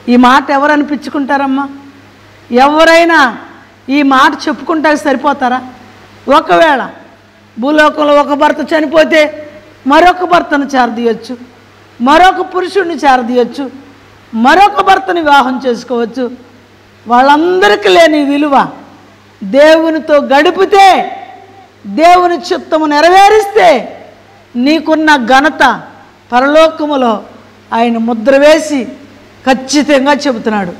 ఈ మాట ఎవరు అనిపించుకుంటారమ్మా ఎవరైనా ఈ మాట చెప్పుకుంటానికి సరిపోతారా ఒకవేళ భూలోకంలో ఒక భర్త చనిపోతే మరొక భర్తను చేరదీయొచ్చు మరొక పురుషుడిని చేరదీయొచ్చు మరొక భర్తని వివాహం చేసుకోవచ్చు వాళ్ళందరికీ లేని విలువ దేవునితో గడిపితే దేవుని చిత్తము నెరవేరిస్తే నీకున్న ఘనత పరలోకములో ఆయన ముద్ర వేసి ఖచ్చితంగా చెబుతున్నాడు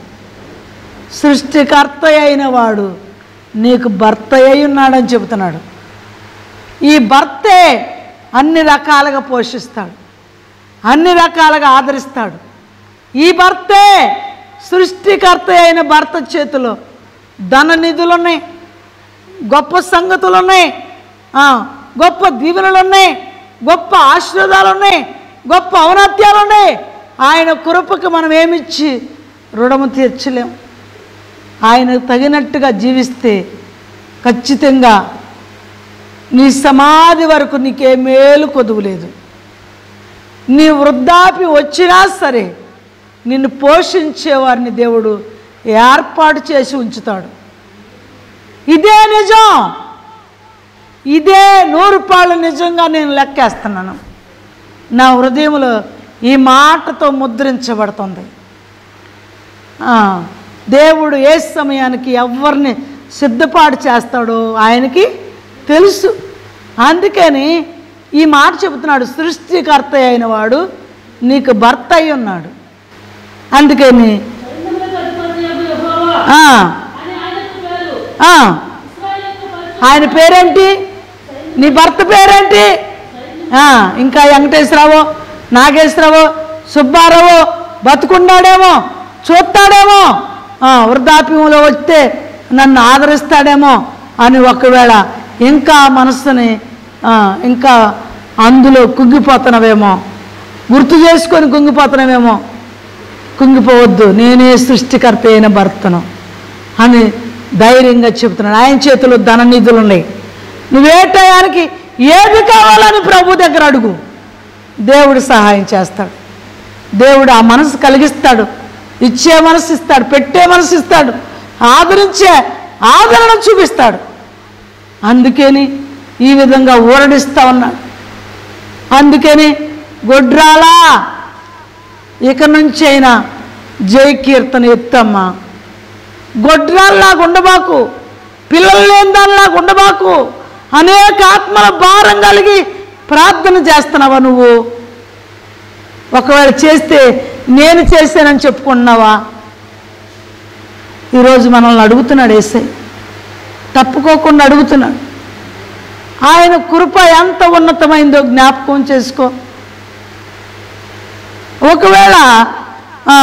సృష్టికర్త అయిన వాడు నీకు భర్త అయి ఉన్నాడని చెబుతున్నాడు ఈ భర్తే అన్ని రకాలుగా పోషిస్తాడు అన్ని రకాలుగా ఆదరిస్తాడు ఈ భర్తే సృష్టికర్త అయిన భర్త చేతిలో ధన నిధులు ఉన్నాయి గొప్ప సంగతులు ఉన్నాయి ఆ, గొప్ప దీవెనలు ఉన్నాయి గొప్ప ఆశీర్వాదాలు ఉన్నాయి గొప్ప ఔన్నత్యాలు ఉన్నాయి ఆయన కృపకి మనం ఏమిచ్చి రుణము తీర్చలేం ఆయనకు తగినట్టుగా జీవిస్తే ఖచ్చితంగా నీ సమాధి వరకు నీకే మేలు కొదువులేదు నీ వృద్ధాపి వచ్చినా సరే నిన్ను పోషించేవారిని దేవుడు ఏర్పాటు చేసి ఉంచుతాడు ఇదే నిజం ఇదే నూరు పాళ్ళు నిజంగా నేను లెక్కేస్తున్నాను నా హృదయంలో ఈ మాటతో ముద్రించబడుతుంది ఆ, దేవుడు ఏ సమయానికి ఎవరిని సిద్ధపాటు చేస్తాడో ఆయనకి తెలుసు అందుకని ఈ మాట చెబుతున్నాడు సృష్టికర్త అయిన వాడు నీకు భర్త అయి ఉన్నాడు అందుకని సైన్యములకు అధిపతియగు యెహోవా ఆ, అని ఆయనకు పేరు. ఆ, ఇశ్రాయేలుకు పరిశుద్ధ ఆయన పేరేంటి నీ భర్త పేరేంటి ఆ, ఇంకా వెంకటేశ్వరరావు నాగేశ్వరరావు సుబ్బారావు బతుకున్నాడేమో చూస్తాడేమో ఆ, వృద్ధాప్యంలో వస్తే నన్ను ఆదరిస్తాడేమో అని ఒకవేళ ఇంకా మనస్సుని ఆ, ఇంకా అందులో కుంగిపోతున్నవేమో గుర్తు చేసుకొని కుంగిపోతున్నవేమో కుంగిపోవద్దు నేనే సృష్టికర్త అయిన భర్తను అని ధైర్యంగా చెప్తున్నాడు ఆయన చేతిలో ధన నిధులు ఉన్నాయి నువ్వే టయానికి ఏది కావాలని ప్రభు దగ్గర అడుగు దేవుడు సహాయం చేస్తాడు దేవుడు ఆ మనసు కలిగిస్తాడు ఇచ్చే మనసు ఇస్తాడు పెట్టే మనసు ఇస్తాడు ఆదరించే ఆదరణ చూపిస్తాడు అందుకని ఈ విధంగా ఊరడిస్తా ఉన్నాడు అందుకని గొడ్రాలా ఇక నుంచి అయినా జై కీర్తన ఎత్తమ్మా గొడ్రాల్లాగా ఉండబాకు పిల్లలు లేని దానిలాగా ఉండబాకు అనేక ఆత్మల భారం కలిగి ప్రార్థన చేస్తున్నావా నువ్వు ఒకవేళ చేస్తే నేను చేశానని చెప్పుకుంటున్నావా ఈరోజు మనల్ని అడుగుతున్నాడు ఏసై తప్పుకోకుండా అడుగుతున్నాడు ఆయన కృప ఎంత ఉన్నతమైందో జ్ఞాపకం చేసుకో ఒకవేళ ఆ,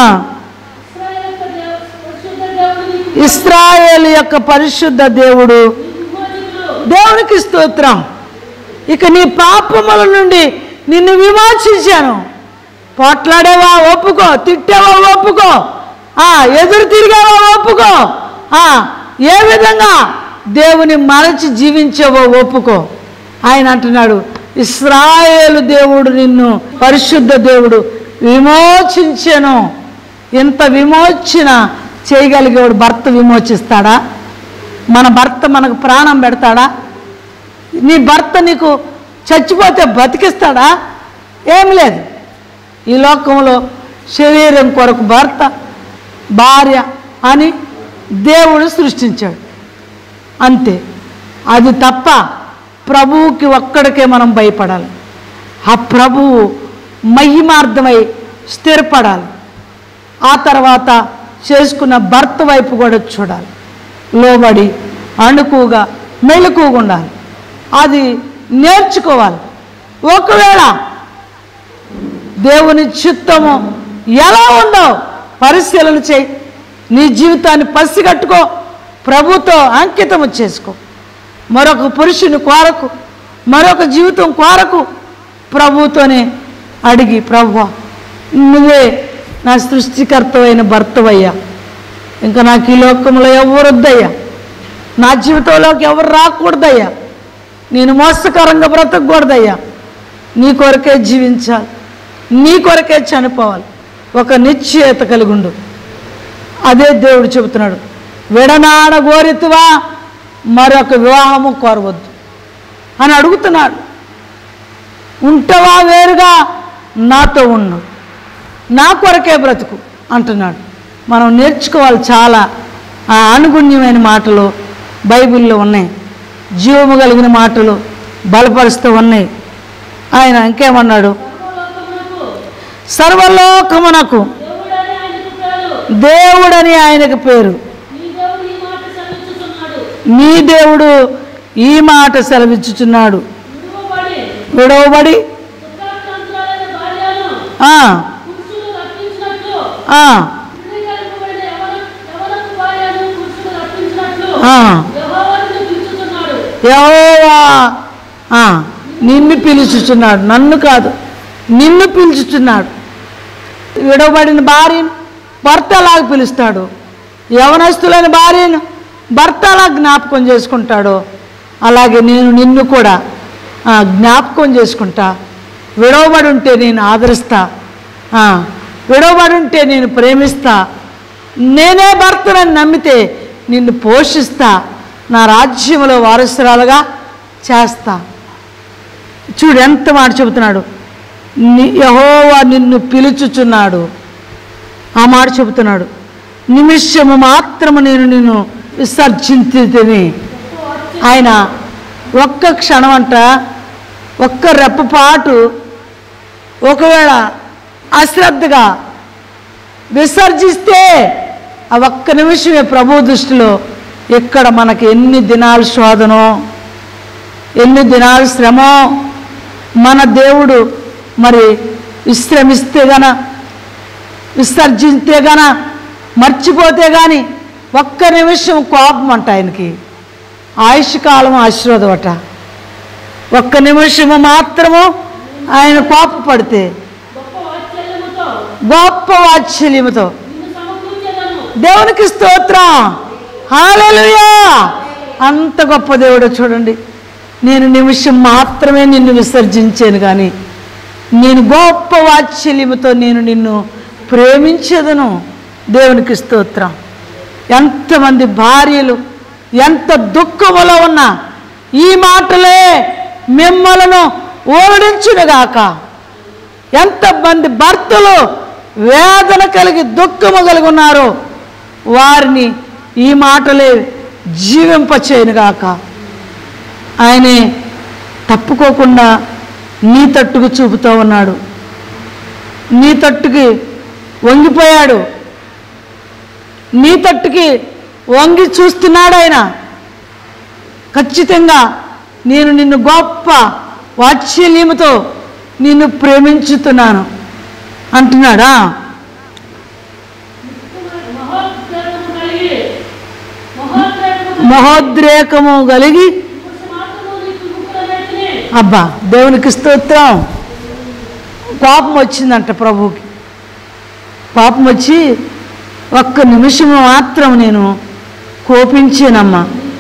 ఇశ్రాయేలు యొక్క దేవ- పరిశుద్ధ దేవుడు ఇస్రాయేల్ యొక్క పరిశుద్ధ దేవుడు విమోచకుడు దేవునికి స్తోత్రం ఇక నీ పాపముల నుండి నిన్ను విమోచించాను పోట్లాడేవా ఒప్పుకో తిట్టావా ఒప్పుకో ఆ ఎదురు తిరిగావా ఒప్పుకో ఆ ఏ విధంగా దేవుని మరచి జీవించావో ఒప్పుకో ఆయన అంటున్నాడు ఇస్రాయేలు దేవుడు నిన్ను పరిశుద్ధ దేవుడు విమోచించెను ఇంత విమోచన చేయగలిగేవాడు భర్త విమోచిస్తాడా మన భర్త మనకు ప్రాణం పెడతాడా నీ భర్త నీకు చచ్చిపోతే బతికిస్తాడా ఏం లేదు ఈ లోకంలో శరీరం కొరకు భర్త భార్య అని దేవుడు సృష్టించాడు అంతే అది తప్ప ప్రభువుకి ఒక్కడికే మనం భయపడాలి ఆ ప్రభువు మహిమార్థమై స్థిరపడాలి ఆ తర్వాత చేసుకున్న భర్త వైపు కూడా చూడాలి లోబడి అణుకుగా మెళుకుగా ఉండాలి అది నేర్చుకోవాలి ఒకవేళ దేవుని చిత్తము ఎలా ఉందో పరిశీలన చేయి నీ జీవితాన్ని పసిగట్టుకో ప్రభుతో అంకితము చేసుకో మరొక పురుషుని కోరకు మరొక జీవితం కోరకు ప్రభుతోనే అడిగి ప్రభు నువ్వే నా సృష్టికర్తవైన భర్తవయ్యా ఇంకా నాకు ఈ లోకంలో ఎవరు వద్దయ్యా నా జీవితంలోకి ఎవరు రాకూడదయ్యా నేను మోసకరంగా బ్రతకూడదయ్యా నీ కొరకే జీవించాలి నీ కొరకే చనిపోవాలి ఒక నిశ్చయత కలిగి ఉండు అదే దేవుడు చెబుతున్నాడు విడనాడ గోరితువా మరొక వివాహము కోరవద్దు అని అడుగుతున్నాడు ఉంటవా వేరుగా నాతో ఉండు నా కొరకే బ్రతుకు అంటున్నాడు మనం నేర్చుకోవాలి చాలా ఆ అనుగుణ్యమైన మాటలు బైబిల్లో ఉన్నాయి జీవము కలిగిన మాటలు బలపరుస్తూ ఉన్నాయి ఆయన ఇంకేమన్నాడు సర్వలోకమునకు సర్వలోకమునకు దేవుడని ఆయనకు పేరు దేవుడని ఆయనకు పేరు నీ దేవుడు ఈ మాట సెలవిచ్చుచున్నాడు నీ దేవుడు ఈ మాట సెలవిచ్చుచున్నాడు విడువబడి విడవబడి దుఃఖాక్రాంతురాలైన భార్యను ఆ, పురుషుడు రక్షించినట్లు ఆ, ధృవీకరింపబడిన యవన యవనపు భార్యను పురుషుడు రక్షించినట్లు ఆ. యెహోవాను పిలుచుచున్నాడు యెహోవా ఆ, నిన్ను పిలుచుచున్నాడు నన్ను కాదు నిన్ను పిలుచుచున్నాడు విడవబడిన భార్యను భర్త అలాగ పిలుస్తాడు యవనస్తులైన భార్యను భర్త అలా జ్ఞాపకం చేసుకుంటాడు అలాగే నేను నిన్ను కూడా ఆ, జ్ఞాపకం చేసుకుంటా విడవబడి ఉంటే నేను ఆదరిస్తా ఆ, విడవబడి ఉంటే నేను ప్రేమిస్తా నేనే భర్తనని నమ్మితే నిన్ను పోషిస్తా నా రాజ్యంలో వారసురాలుగా చేస్తా చూడు ఎంత మాట చెబుతున్నాడు ని- యెహోవా నిన్ను పిలుచుచున్నాడు ఆ మాట చెబుతున్నాడు నిమిషము మాత్రము నేను నిన్ను విసర్జించితిని ఆయన ఒక్క క్షణం అంట ఒక్క రెప్పపాటు ఒకవేళ అశ్రద్ధగా విసర్జిస్తే ఆ ఒక్క నిమిషమే ప్రభు దృష్టిలో ఇక్కడ మనకి ఎన్ని దినాలు శోధనో ఎన్ని దినాలు శ్రమో మన దేవుడు మరి విశ్రమిస్తే గన విసర్జిస్తే గన మర్చిపోతే కానీ ఒక్క నిమిషం కోపం అంట ఆయనకి ఆయుష్ కాలం ఆశీర్వాదం అట ఒక్క నిమిషము మాత్రము ఆయన కోపపడితే గొప్ప వాత్సల్యముతో గొప్ప వాత్సల్యముతో నిన్ను సమకూర్చెదను దేవునికి స్తోత్రం హాలలుయా అంత గొప్ప దేవుడు చూడండి నేను నిమిషం మాత్రమే నిన్ను విసర్జించాను కానీ నేను గొప్ప వాత్సల్యముతో నేను నిన్ను ప్రేమించదను దేవునికి స్తోత్రం ఎంతమంది భార్యలు ఎంత దుఃఖములో ఉన్నా ఈ మాటలే మిమ్మలను ఓడించునుగాక ఎంతమంది భర్తలు వేదన కలిగి దుఃఖము కలిగి ఉన్నారో వారిని ఈ మాటలే జీవింపచేయనుగాక ఆయనే తప్పుకోకుండా నీ తట్టుకు చూపుతూ ఉన్నాడు నీ తట్టుకి వంగిపోయాడు నీ తట్టుకి వంగి చూస్తున్నాడు ఆయన ఖచ్చితంగా నేను నిన్ను గొప్ప వాత్సల్యముతో నిన్ను ప్రేమించుతున్నాను అంటున్నాడా మహోద్రేకము కలిగి మహోద్రేకము మహోద్రేకము కలిగి పురుష మాత్రము నీకు ముక్కులనెత్తిని అబ్బా దేవునికి స్తోత్రం కోపం వచ్చిందంట ప్రభువుకి కోపం వచ్చి ఒక్క నిమిషం మాత్రం నేను కోపించానమ్మా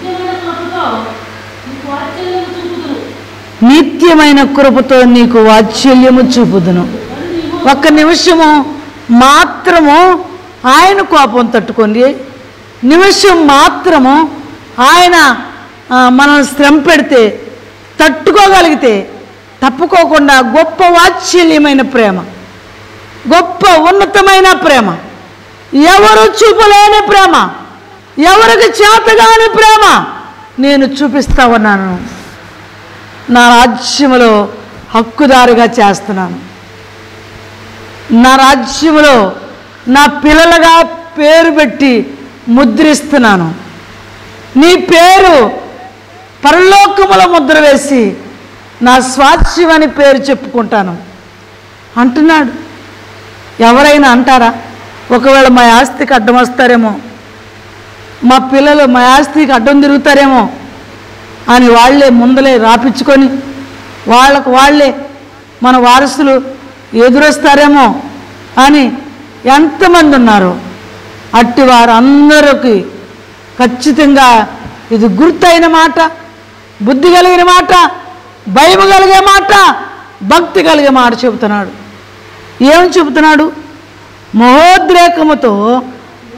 నిత్యమైన కృపతో నీకు వాత్సల్యము నిత్యమైన కృపతో నీకు వాత్సల్యము చూపుదును చూపుదును అని నీవు ఒక్క నిమిషము మాత్రము ఆయన కోపం తట్టుకోండి నిమిషం మాత్రము ఆయన ఆ, మనల్ని శ్రమ పెడితే తట్టుకోగలిగితే తప్పుకోకుండా గొప్ప వాత్సల్యమైన ప్రేమ గొప్ప ఉన్నతమైన ప్రేమ ఎవరు చూపలేని ప్రేమ ఎవరికి చేతగాని ప్రేమ నేను చూపిస్తా ఉన్నాను నా రాజ్యములో హక్కుదారుగా చేస్తున్నాను నా రాజ్యములో నా పిల్లలుగా పేరు పెట్టి ముద్రిస్తున్నాను నీ పేరు పరలోకములో ముద్ర వేసి నా స్వాస్థ్యం అని పేరు చెప్పుకుంటాను అంటున్నాడు ఎవరైనా అంటారా ఒకవేళ మా ఆస్తికి అడ్డం వస్తారేమో మా పిల్లలు మా ఆస్తికి అడ్డం తిరుగుతారేమో అని వాళ్ళే ముందలే రాపించుకొని వాళ్ళకు వాళ్ళే మన వారసులు ఎదురొస్తారేమో అని ఎంతమంది ఉన్నారు అట్టి వారు అందరికి ఖచ్చితంగా ఇది గుర్తయిన మాట బుద్ధి కలిగిన మాట భయం కలిగే మాట భక్తి కలిగే మాట చెబుతున్నాడు ఏం చెబుతున్నాడు మహోద్రేకముతో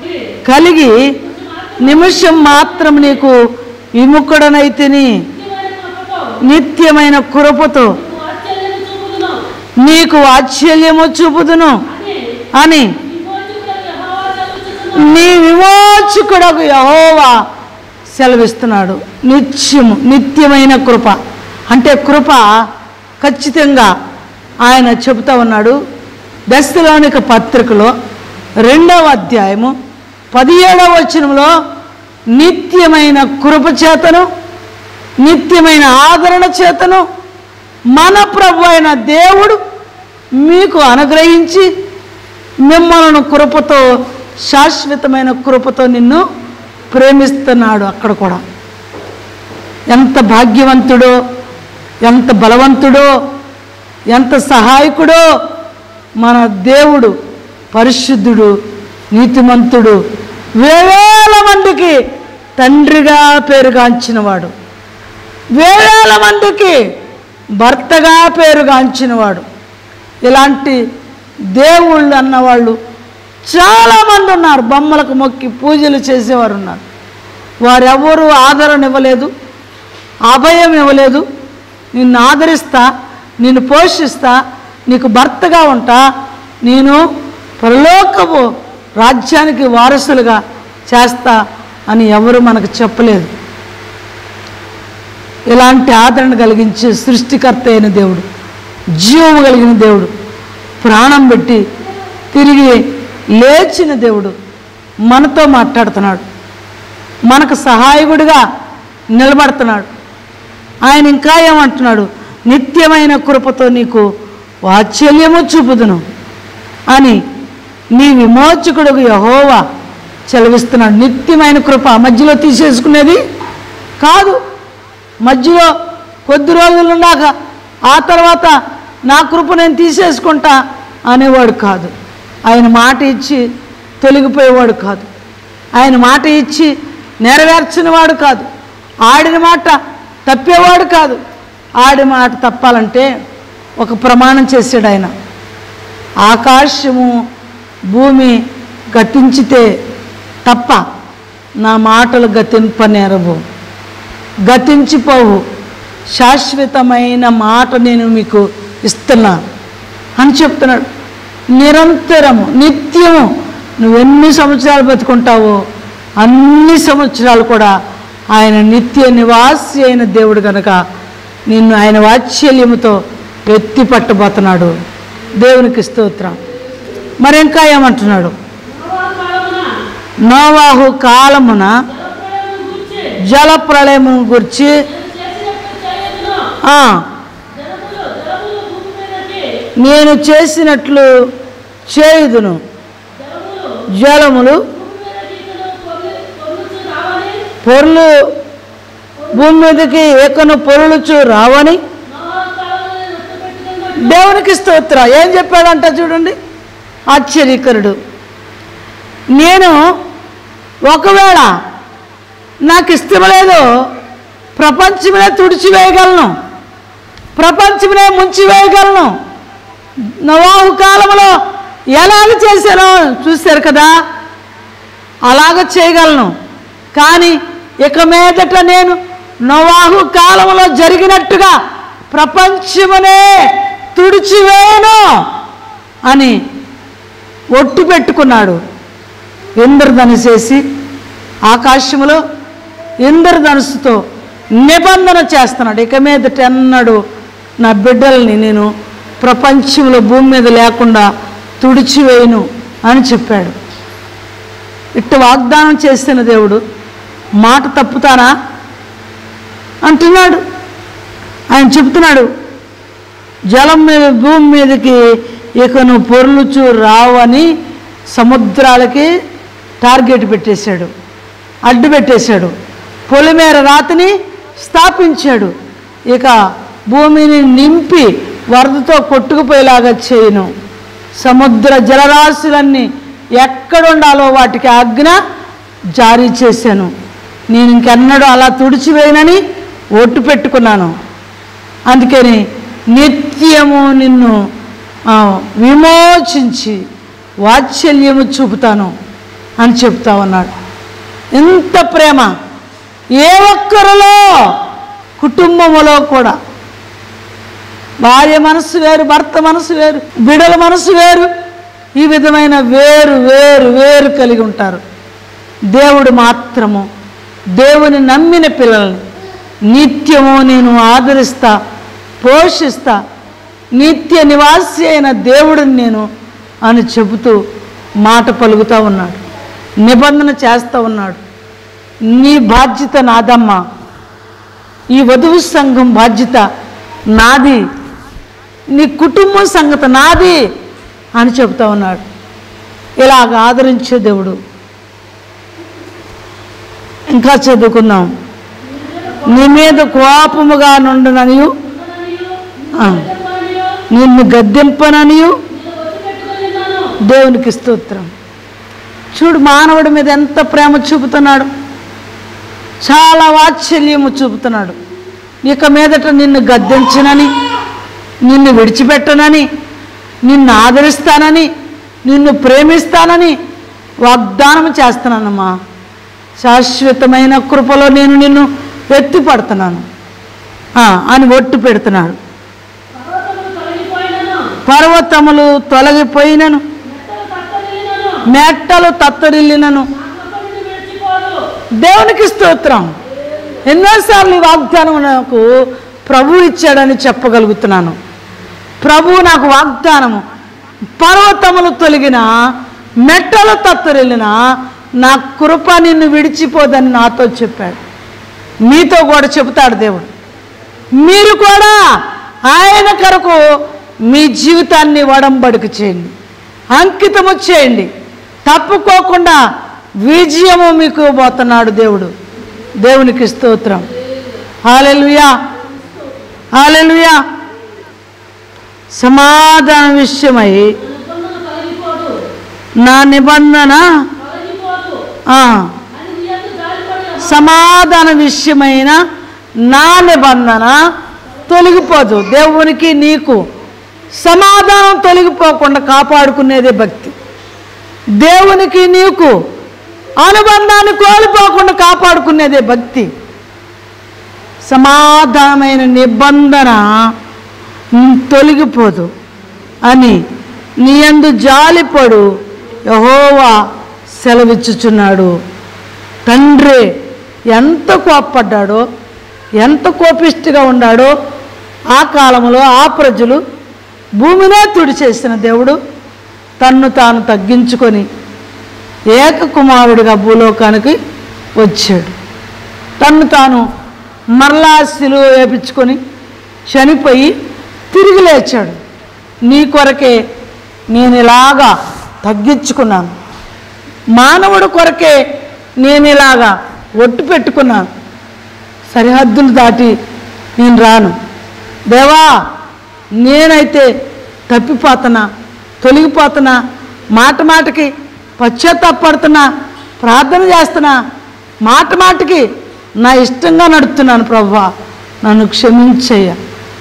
కలిగి నిమిషం మాత్రం నీకు విముఖుడనైతిని నిత్యమైన కృపతో నిత్యమైన కృపతో నీకు నీకు ఆశ్చర్యము చూపుదును వాత్సల్యము చూపుదును అని అని విమోచకుడైన యెహోవా సెలవిచ్చుచున్నాడు. నీ విమోచకుడకు యహోవా సెలవిస్తున్నాడు నిత్యము నిత్యమైన కృప అంటే కృప ఖచ్చితంగా ఆయన చెబుతా ఉన్నాడు దశలోనిక పత్రికలో రెండవ అధ్యాయము పదిహేడవ వచనంలో నిత్యమైన కృప చేతను నిత్యమైన ఆదరణ చేతను మన ప్రభు అయిన దేవుడు మీకు అనుగ్రహించి మిమ్మల్ని కృపతో శాశ్వతమైన కృపతో నిన్ను ప్రేమిస్తున్నాడు అక్కడ కూడా ఎంత భాగ్యవంతుడో ఎంత బలవంతుడో ఎంత సహాయకుడో మన దేవుడు పరిశుద్ధుడు నీతిమంతుడు వేవేల మందికి తండ్రిగా పేరుగాంచినవాడు వేవేల మందికి భర్తగా పేరుగాంచినవాడు ఇలాంటి దేవుళ్ళు అన్నవాళ్ళు చాలామంది ఉన్నారు బొమ్మలకు మొక్కి పూజలు చేసేవారు ఉన్నారు వారెవరూ ఆదరణ ఇవ్వలేదు అభయం ఇవ్వలేదు నిన్ను ఆదరిస్తా నిన్ను పోషిస్తా నీకు భర్తగా ఉంటా నేను పరలోకపు రాజ్యానికి వారసులుగా చేస్తా అని ఎవరు మనకు చెప్పలేదు ఇలాంటి ఆదరణ కలిగించే సృష్టికర్త అయిన దేవుడు జీవము కలిగిన దేవుడు ప్రాణం పెట్టి తిరిగి లేచిన దేవుడు మనతో మాట్లాడుతున్నాడు మనకు సహాయకుడిగా నిలబడుతున్నాడు ఆయన ఇంకా ఏమంటున్నాడు నిత్యమైన కృపతో నీకు వాత్సల్యము చూపుదును అని నీ విమోచకుడు యహోవా చెలవిస్తున్నాడు నిత్యమైన కృప మధ్యలో తీసేసుకునేది కాదు మధ్యలో కొద్ది రోజులు ఉన్నాక ఆ తర్వాత నా కృప నేను తీసేసుకుంటా అనేవాడు కాదు ఆయన మాట ఇచ్చి తొలగిపోయేవాడు కాదు ఆయన మాట ఇచ్చి నెరవేర్చిన వాడు కాదు ఆడిన మాట తప్పేవాడు కాదు ఆడి మాట తప్పాలంటే ఒక ప్రమాణం చేశాడు ఆయన ఆకాశము భూమి గతించితే తప్ప నా మాటలు గతింపనేరవు గతించిపోవు శాశ్వతమైన మాట నేను మీకు ఇస్తున్నా అని చెప్తున్నాడు నిరంతరము నిత్యము నువ్వెన్ని సంవత్సరాలు బతుకుంటావో అన్ని సంవత్సరాలు కూడా ఆయన నిత్య నివాసి అయిన దేవుడు కనుక నిన్ను ఆయన వాత్సల్యముతో ఎత్తి పట్టబోతున్నాడు దేవునికి స్తోత్రం మరి ఇంకా ఏమంటున్నాడు నోవా నోవాహు కాలమున కాలమున జలప్రళయమును గూర్చి జల ప్రళయము గురించి నేను చేసినట్లు చేయదును ఆ, నేను చేసినట్లు చేయుదును జలములు జలములు భూమి మీద గీతలు పొర్లు పొర్లు- పొర్లుచు రావని పొర్లు భూమి మీదకి ఏకను పొరులుచు రావని నోవా కాలమున నష్టపెట్టుకున్నట్టు దేవునికి స్తోత్ర ఏం చెప్పాడంట చూడండి ఆశ్చర్యకరుడు నేను ఒకవేళ నాకు ఇష్టం లేదు ప్రపంచమే తుడిచివేయగలను ప్రపంచమే ముంచివేయగలను నవాహు కాలంలో ఎలాగ చేశానో చూశారు కదా అలాగ చేయగలను కానీ ఇక మీదట నేను నవాహు కాలంలో జరిగినట్టుగా ప్రపంచమునే తుడిచివేయను అని ఒట్టు పెట్టుకున్నాడు ఇంద్రధనుసేసి ఆకాశములో ఇంద్రధనుసుతో నిబంధన చేస్తున్నాడు ఇక మీదట ఎన్నడు నా బిడ్డల్ని నేను ప్రపంచంలో భూమి మీద లేకుండా తుడిచివేయను అని చెప్పాడు ఇట్ట వాగ్దానం చేసిన దేవుడు మాట తప్పుతానా అంటున్నాడు ఆయన చెప్తున్నాడు జలం మీద భూమి మీదకి ఇక నువ్వు పొర్లుచు రావని సముద్రాలకి టార్గెట్ పెట్టేశాడు అడ్డు పెట్టేశాడు పొలిమేర రాతిని స్థాపించాడు ఇక భూమిని నింపి వరదతో కొట్టుకుపోయేలాగా చేయను సముద్ర జలరాశులన్నీ ఎక్కడుండాలో వాటికి ఆజ్ఞ జారీ చేశాను నేను ఇంకెన్నడూ అలా తుడిచివేయనని ఒట్టు పెట్టుకున్నాను అందుకని నిత్యము నిన్ను ఆ, విమోచించి వాత్సల్యము చూపుతాను అని చెప్తా ఉన్నాడు ఎంత ప్రేమ ఏ ఒక్కరిలో కుటుంబములో కూడా భార్య మనసు వేరు భర్త మనసు వేరు బిడల మనసు వేరు ఈ విధమైన వేరు వేరు వేరు కలిగి ఉంటారు దేవుడు మాత్రము దేవుని నమ్మిన పిల్లల్ని నిత్యము నేను ఆదరిస్తా పోషిస్తా నిత్య నివాసి అయిన దేవుడిని నేను అని చెబుతూ మాట పలుకుతూ ఉన్నాడు నిబంధన చేస్తూ ఉన్నాడు నీ బాధ్యత నాదమ్మా ఈ వధువు సంఘం బాధ్యత నాది నీ కుటుంబం సంగతి నాది అని చెబుతా ఉన్నాడు ఇలాగ ఆదరించే దేవుడు ఇంకా చదువుకుందాం నీ మీద కోపముగా నుండుననియు ఆ, నిన్ను గద్దెంపననియు దేవునికి స్తోత్రం చూడు మానవుడి మీద ఎంత ప్రేమ చూపుతున్నాడు చాలా వాత్సల్యము చూపుతున్నాడు ఇక మీదట నిన్ను గద్దించనని నిన్ను విడిచిపెట్టనని నిన్ను ఆదరిస్తానని నిన్ను ప్రేమిస్తానని వాగ్దానం చేస్తున్నానమ్మా శాశ్వతమైన కృపలో నేను నిన్ను ఎత్తి పడుతున్నాను ఆ, అని ఒట్టు పెడుతున్నాడు పర్వతములు తొలగిపోయినను పర్వతములు తొలగిపోయినను మెట్టలు మెట్టలు తత్తరిల్లినను తత్తరిల్లినను నాకప్పటి విడిచిపోదు దేవునికి స్తోత్రం ఎన్నోసార్లు ఈ వాగ్దానం నాకు ప్రభు ఇచ్చాడని చెప్పగలుగుతున్నాను ప్రభు నాకు వాగ్దానము పర్వతములు తొలగిన మెట్టలు తత్తరిల్లిన నా కృప నిన్ను విడిచిపోదని నాతో చెప్పాడు మీతో కూడా చెబుతాడు దేవుడు మీరు కూడా ఆయన కొరకు మీ జీవితాన్ని వడంబడిక చేయండి అంకితము చేయండి తప్పుకోకుండా విజయము మీకు ఇవ్వబోతున్నాడు దేవుడు దేవునికి స్తోత్రం హాలెలుయా హాలెలుయా సమాధాన విషయమై నిబంధన తొలగిపోదు నా నిబంధన తొలగిపోదు ఆ, అని నీ యొక్క జాలిపడి సమాధాన విషయమైన నా నిబంధన తొలగిపోదు దేవునికి నీకు సమాధానం తొలగిపోకుండా కాపాడుకునేదే భక్తి దేవునికి నీకు అనుబంధాన్ని కోల్పోకుండా కాపాడుకునేదే భక్తి సమాధానమైన నిబంధన ఉమ్, తొలగిపోదు అని నీ యందు జాలిపడు యహోవా సెలవిచ్చుచున్నాడు తండ్రి ఎంత కోప్పడ్డాడో ఎంత కోపిష్టిగా ఉన్నాడో ఆ కాలంలో ఆ ప్రజలు భూమినే తుడిచేసిన దేవుడు తన్ను తాను తగ్గించుకొని ఏకకుమారుడిగా భూలోకానికి వచ్చాడు తన్ను తాను మరలా శిలువ వేపించుకొని చనిపోయి తిరిగి లేచాడు నీ కొరకే నేను ఇలాగా తగ్గించుకున్నాను మానవుడు కొరకే నేను ఇలాగా ఒట్టు పెట్టుకున్నాను సరిహద్దులు దాటి నేను రాను దేవా నేనైతే తప్పిపోతున్నా తొలగిపోతున్నా మాట మాటకి పశ్చాత్తాపడుతున్నా ప్రార్థన చేస్తున్నా మాట మాటకి నా ఇష్టంగా నడుపుతున్నాను ప్రభా నన్ను క్షమించయ్య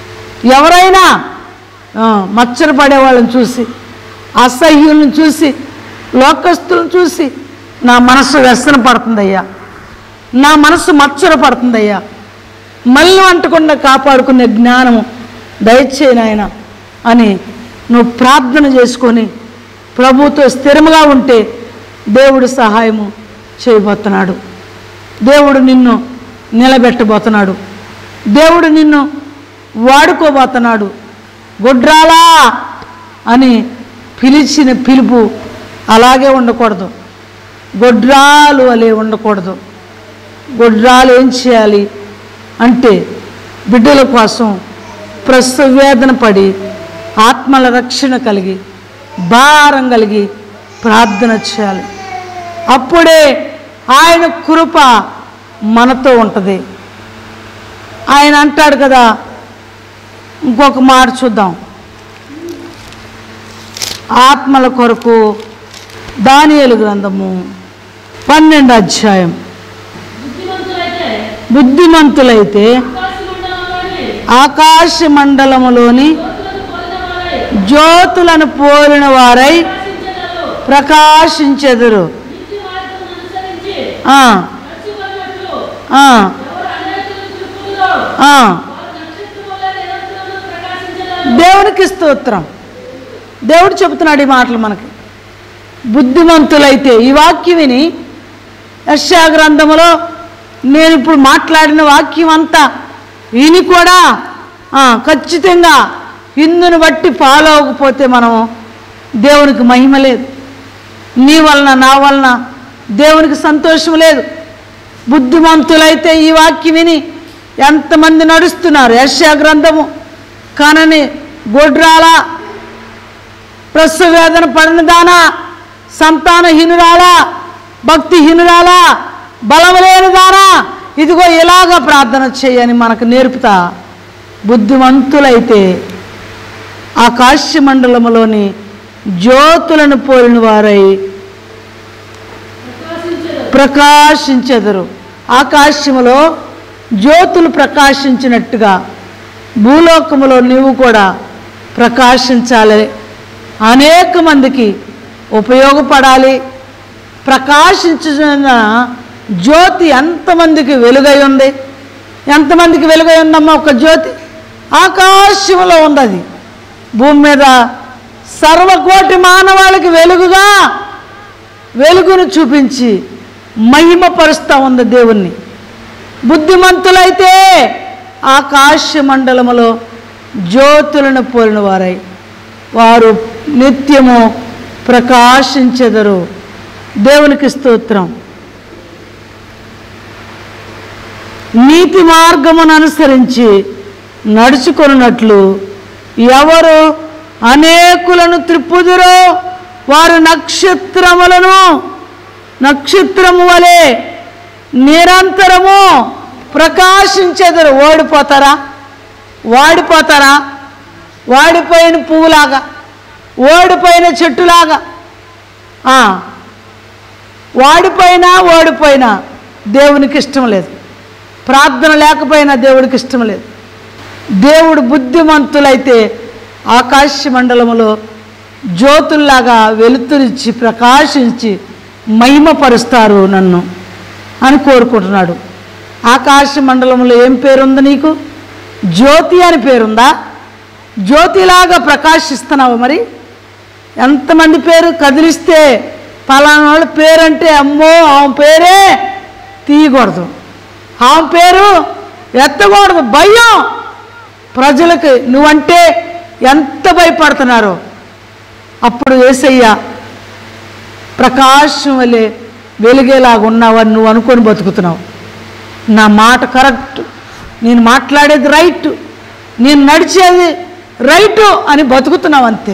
ఎవరైనా ఆ, మచ్చర పడే వాళ్ళని చూసి అసహ్యులను చూసి లోకస్తులను చూసి నా మనసు వ్యసన పడుతుందయ్యా నా మనసు మచ్చర పడుతుందయ్యా మళ్ళీ అంటకుండా కాపాడుకునే జ్ఞానము దయచేయి నాయన అని నువ్వు ప్రార్థన చేసుకొని ప్రభుతో స్థిరముగా ఉంటే దేవుడు సహాయము చేయబోతున్నాడు దేవుడు నిన్ను నిలబెట్టబోతున్నాడు దేవుడు నిన్ను వాడుకోబోతున్నాడు గొడ్రాలా అని పిలిచిన పిలుపు అలాగే ఉండకూడదు గొడ్రాలు అలే ఉండకూడదు గొడ్రాలు ఏం చేయాలి అంటే బిడ్డల కోసం ప్రసవ వేదన పడి ఆత్మల రక్షణ కలిగి భారం కలిగి ప్రార్థన చేయాలి అప్పుడే ఆయన కృప మనతో ఉంటుంది ఆయన అంటాడు కదా ఇంకొక మాట చూద్దాం ఆత్మల కొరకు దానియేలు గ్రంథము పన్నెండు అధ్యాయం బుద్ధిమంతులైతే బుద్ధిమంతులైతే ఆకాశ మండలంలోని ఆకాశ మండలములోని జ్యోతులను పోలిన వారై జ్యోతులను పోలిన వారై ప్రకాశించెదరు. ప్రకాశించెదరు ఆ, నడుచుకున్నట్లు ఆ, ఎవరు అనేకులను తిప్పుదురో ఆ. వారు నక్షత్రము వలె నిరంతరము ప్రకాశించెదరు. దేవునికి స్తోత్రం దేవుడు చెబుతున్నాడు ఈ మాటలు మనకి బుద్ధిమంతులైతే ఈ వాక్యం విని యశా గ్రంథములో నేను ఇప్పుడు మాట్లాడిన వాక్యం అంతా విని కూడా ఆ, ఖచ్చితంగా ఇందును బట్టి ఫాలో అవ్వకపోతే మనం దేవునికి మహిమ లేదు నీ వలన నా వలన దేవునికి సంతోషం లేదు బుద్ధిమంతులైతే ఈ వాక్యం విని ఎంతమంది నడుస్తున్నారు యశా గ్రంథము కనని గొడ్రాల ప్రసవ వేదన పడిన దానా సంతానహీనురాలా భక్తిహీనురాలా బలము లేని దానా ఇదిగో ఇలాగ ప్రార్థన చేయని మనకు నేర్పుతా బుద్ధిమంతులైతే ఆకాశ మండలములోని జ్యోతులను పోలిన వారై ప్రకాశించెదరు. ప్రకాశించెదరు ఆకాశములో జ్యోతులు ప్రకాశించినట్టుగా భూలోకములో నీవు కూడా ప్రకాశించాలి అనేక మందికి ఉపయోగపడాలి ప్రకాశించిన జ్యోతి ఎంతమందికి వెలుగై ఉంది ఎంతమందికి వెలుగై ఉందమ్మా ఒక జ్యోతి ఆకాశంలో ఉంది అది భూమి మీద సర్వకోటి మానవాళికి వెలుగుగా వెలుగును చూపించి మహిమపరుస్తూ ఉంది దేవుణ్ణి బుద్ధిమంతులైతే ఆకాశ మండలములో జ్యోతులను పోలిన వారై వారు నిత్యము ప్రకాశించెదరు దేవునికి స్తోత్రం నీతి మార్గమును అనుసరించి నడుచుకొనున్నట్లు ఎవరు అనేకులను త్రిప్పుదురో వారు నక్షత్రములను నక్షత్రము వలె నిరంతరము ప్రకాశించెదరు ఓడిపోతారా వాడిపోతారా వాడిపోయిన పువ్వులాగా ఓడిపోయిన చెట్టులాగా ఆ, వాడిపోయినా ఓడిపోయినా దేవునికి ఇష్టం లేదు ప్రార్థన లేకపోయినా దేవుడికి ఇష్టం లేదు దేవుడు బుద్ధిమంతులైతే ఆకాశ మండలములో జ్యోతుల్లాగా వెలుతురిచ్చి ప్రకాశించి మహిమపరుస్తారు నన్ను అని కోరుకుంటున్నాడు ఆకాశ మండలంలో ఏం పేరుంది నీకు జ్యోతి అని పేరుందా జ్యోతిలాగా ప్రకాశిస్తున్నావు మరి ఎంతమంది పేరు కదిలిస్తే పలానా వాళ్ళ పేరంటే అమ్మో ఆమె పేరే తీయకూడదు ఆమె పేరు ఎత్తకూడదు భయం ప్రజలకు నువ్వంటే ఎంత భయపడుతున్నారో అప్పుడు ఏసయ్య ప్రకాశం వలె వెలిగేలాగా ఉన్నావని నువ్వు అనుకొని బతుకుతున్నావు నా మాట కరెక్ట్ నేను మాట్లాడేది రైట్ నేను నడిచేది రైటు అని బతుకుతున్నావు అంతే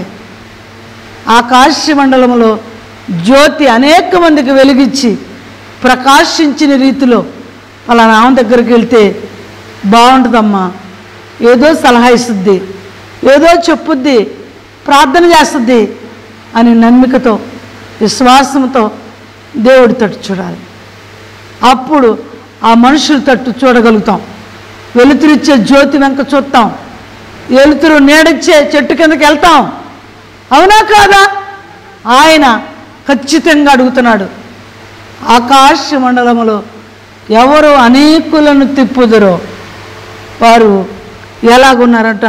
ఆకాశ మండలంలో జ్యోతి అనేక మందికి వెలిగించి ప్రకాశించిన రీతిలో వాళ్ళ నామ దగ్గరికి వెళ్తే బాగుంటుందమ్మా ఏదో సలహా ఇస్తుంది ఏదో చెప్పుద్ది ప్రార్థన చేస్తుంది అని నమ్మికతో విశ్వాసంతో దేవుడి తట్టు చూడాలి అప్పుడు ఆ మనుషుల తట్టు చూడగలుగుతాం వెలుతురిచ్చే జ్యోతి వెంక చూస్తాం వెలుతురు నీడిచ్చే చెట్టు కిందకి వెళ్తాం అవునా కాదా ఆయన ఖచ్చితంగా అడుగుతున్నాడు ఆకాశ మండలములో ఎవరు అనేకులను తిప్పుదురో వారు ఎలాగున్నారట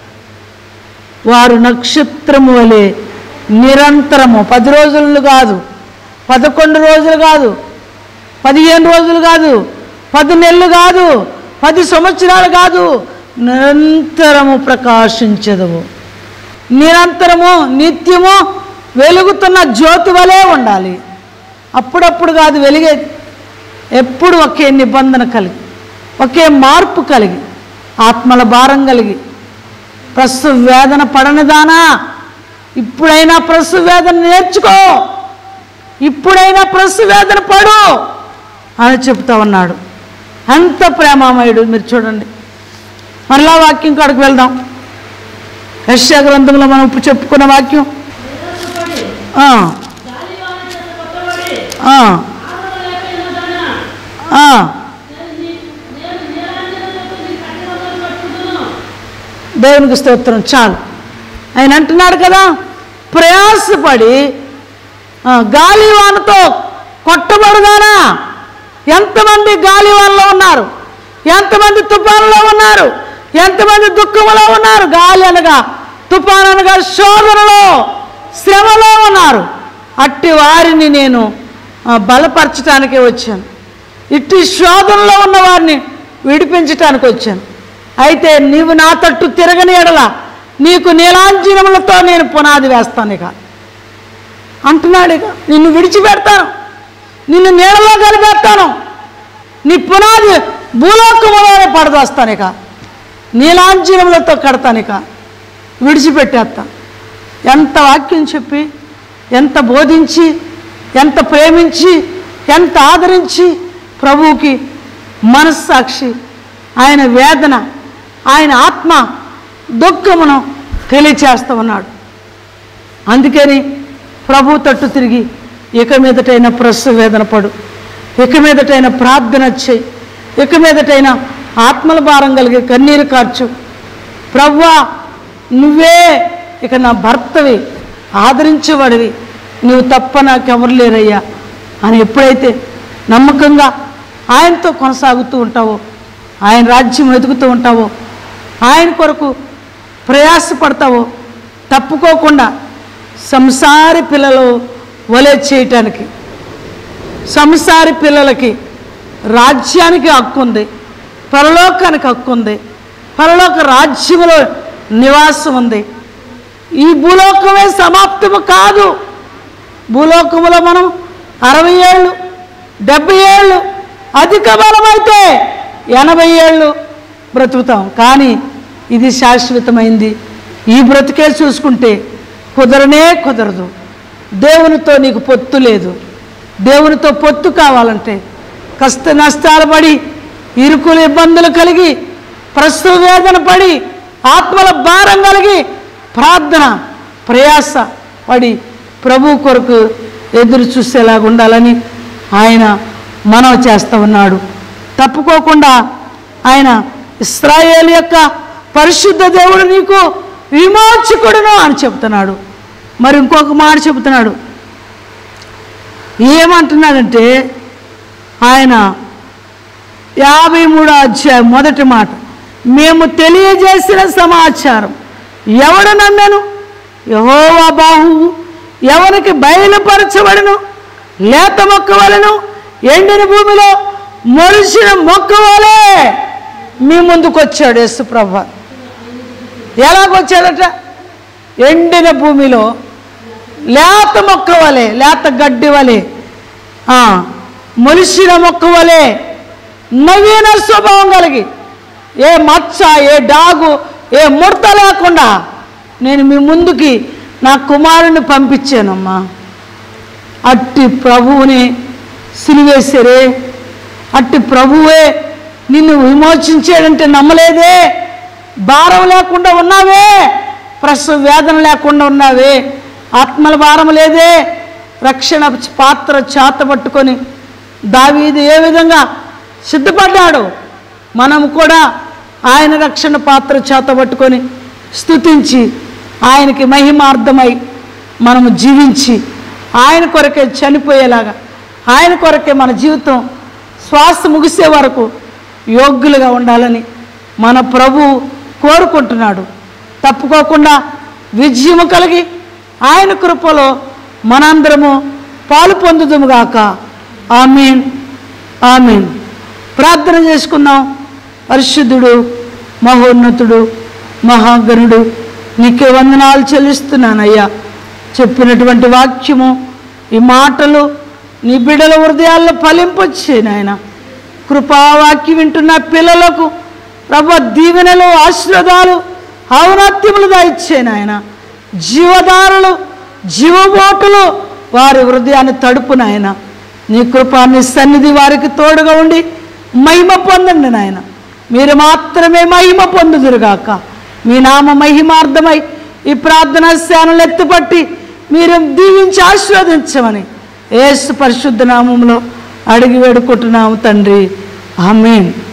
వారు నక్షత్రము వలె నిరంతరము పది రోజులు కాదు పదకొండు రోజులు కాదు పదిహేను రోజులు కాదు పది నెలలు కాదు పది సంవత్సరాలు కాదు నిరంతరము ప్రకాశించదవు నిరంతరము నిత్యము వెలుగుతున్న జ్యోతి వలె ఉండాలి అప్పుడప్పుడు కాదు వెలిగేది ఎప్పుడు ఒకే నిబంధన కలిగి ఒకే మార్పు కలిగి ఆత్మల భారం కలిగి ప్రస్తుత వేదన పడనిదానా ఇప్పుడైనా ప్రస్తుత వేదన నేర్చుకో ఇప్పుడైనా ప్రస్తుత వేదన పడు అని చెప్తా ఉన్నాడు అంత ప్రేమామయుడు మీరు చూడండి మరలా వాక్యం కాడికి వెళ్దాం యశ్యా గ్రంథంలో మనం ఇప్పుడు చెప్పుకున్న వాక్యం నిరాశపడి, ఆ, గాలివాన చేత కొట్టబడి, ఆ, ఆదరలేక ఉన్నదానా, ఆ. నేను నీ- నేను నీరాంజనములకు నీ కట్టెలను పట్టుదును. దేవునికి స్తోత్రం చాలు ఆయన అంటున్నాడు కదా ప్రయాసపడి ఆ, గాలి వానతో కొట్టబడదానా ఎంతమంది గాలి వల్ల ఉన్నారు ఎంతమంది తుఫానులో ఉన్నారు ఎంతమంది దుఃఖంలో ఉన్నారు గాలి అనగా తుఫాను అనగా శోధనలో శ్రమలో ఉన్నారు అట్టి వారిని నేను ఆ, బలపరచటానికే వచ్చాను ఇట్టి శోధనలో ఉన్న వారిని విడిపించటానికి వచ్చాను అయితే నీవు నా తట్టు తిరగని ఎడల నీకు నీలాంజనములతో నేను పునాది వేస్తాను ఇక అంటున్నాడు ఇక నిన్ను విడిచిపెడతాను నిన్ను నీడలో కలిపేస్తాను నీ పునాది భూలోకములోనే పడదోస్తాను ఇక నీలాంజనములతో కడతాను ఇక విడిచిపెట్టేస్తా ఎంత వాక్యం చెప్పి ఎంత బోధించి ఎంత ప్రేమించి ఎంత ఆదరించి ప్రభువుకి మనస్సాక్షి ఆయన వేదన ఆయన ఆత్మ దుఃఖమును తెలియచేస్తూ ఉన్నాడు అందుకని ప్రభు తట్టు తిరిగి ఇక మీదటైన ప్రస్తుత వేదన పడు ఇక మీదటైన ప్రార్థన చేయి ఇక మీదటైన ఆత్మల భారం కలిగి కన్నీరు కార్చు ప్రవ్వా నువ్వే ఇక నా భర్తవి ఆదరించేవాడివి నువ్వు తప్ప నాకెవరు లేరయ్యా అని ఎప్పుడైతే నమ్మకంగా ఆయనతో కొనసాగుతూ ఉంటావో ఆయన రాజ్యం వెతుకుతూ ఉంటావో ఆయన కొరకు ప్రయాసపడతావో తప్పుకోకుండా సంసారి పిల్లలు వలే చేయటానికి సంసారి పిల్లలకి రాజ్యానికి హక్కు ఉంది పరలోకానికి హక్కు ఉంది పరలోక రాజ్యములో నివాసం ఉంది ఈ భూలోకమే సమాప్తము కాదు భూలోకములో మనం అరవై ఏళ్ళు డెబ్బై ఏళ్ళు అధిక బలమైతే ఎనభై ఏళ్ళు బ్రతుకుతాం కానీ ఇది శాశ్వతమైంది ఈ బ్రతికే చూసుకుంటే కుదరనే కుదరదు దేవునితో నీకు పొత్తు లేదు దేవునితో పొత్తు కావాలంటే కష్ట నష్టాలు పడి ఇరుకులు ఇబ్బందులు కలిగి ప్రస్తుత వేదన పడి ఆత్మల భారం కలిగి ప్రార్థన ప్రయాస పడి ప్రభు కొరకు ఎదురు చూసేలాగా ఉండాలని ఆయన మనవి చేస్తూ ఉన్నాడు తప్పుకోకుండా ఆయన ఇస్రాయేల్ యొక్క పరిశుద్ధ దేవుడు నీకు విమోచకుడును అని చెప్తున్నాడు మరి ఇంకొక మాట చెబుతున్నాడు ఏమంటున్నాడంటే ఆయన యాభై మూడో అధ్యాయం మొదటి మాట మేము తెలియజేసిన సమాచారం ఎవడు నమ్మెను యహోవా బాహువు ఎవరికి బయలుపరచబడను లేత మొక్క వలను ఎండిన భూమిలో మొలిసిన మొక్క వలె మీ ముందుకు వచ్చాడు యేసుప్రభ ఎలాగొచ్చాడట ఎండిన భూమిలో లేత మొక్క వలె లేత గడ్డి వలె ఆ, మొలిసిన మొక్క వలె నవీన స్వభావం కలిగి ఏ మచ్చ ఏ డాగు ఏ ముడత లేకుండా నేను మీ ముందుకి నా కుమారుని పంపించానమ్మా అట్టి ప్రభువుని సిలివేసరే అట్టి ప్రభువే నిన్ను విమోచించాడంటే నమ్మలేదే భారం లేకుండా ఉన్నావే ప్రసవ వేదన లేకుండా ఉన్నావే ఆత్మల భారం లేదే రక్షణ పాత్ర చేత పట్టుకొని దావీదు ఏ విధంగా సిద్ధపడ్డాడు మనం కూడా ఆయన రక్షణ పాత్ర చేత పట్టుకొని స్తుతించి ఆయనకి మహిమార్థమై మనము జీవించి ఆయన కొరకే చనిపోయేలాగా ఆయన కొరకే మన జీవితం శ్వాస ముగిసే వరకు యోగ్యులుగా ఉండాలని మన ప్రభు కోరుకుంటున్నాడు తప్పుకోకుండా విజయము కలిగి ఆయన కృపలో మనందరము పాలు పొందుదుముగాక ఆమీన్ ఆమీన్ ప్రార్థన చేసుకుందాం పరిశుద్ధుడు మహోన్నతుడు మహాగణుడు నీకే వందనాలు చెల్లిస్తున్నానయ్యా చెప్పినటువంటి వాక్యము ఈ మాటలు నీ బిడ్డల హృదయాల్లో ఫలింపొచ్చే నాయన కృపావాక్యం వింటున్న పిల్లలకు ప్రభు దీవెనలు ఆశీర్వాదాలు ఔన్నత్యములు దాయిచ్చే నాయన జీవదారులు జీవబోటులు వారి హృదయాన్ని తడుపు నాయన నీ కృప నీ సన్నిధి వారికి తోడుగా ఉండి మహిమ పొందండి నాయన మీరు మాత్రమే మహిమ పొందుదురుగాక మీ నామ మహిమార్థమై ఈ ప్రార్థనా శానలు ఎత్తుపట్టి మీరు దీవించి ఆశీర్వదించమని ఏసు పరిశుద్ధ నామంలో అడిగి వేడుకుంటున్నాము తండ్రి ఆమేన్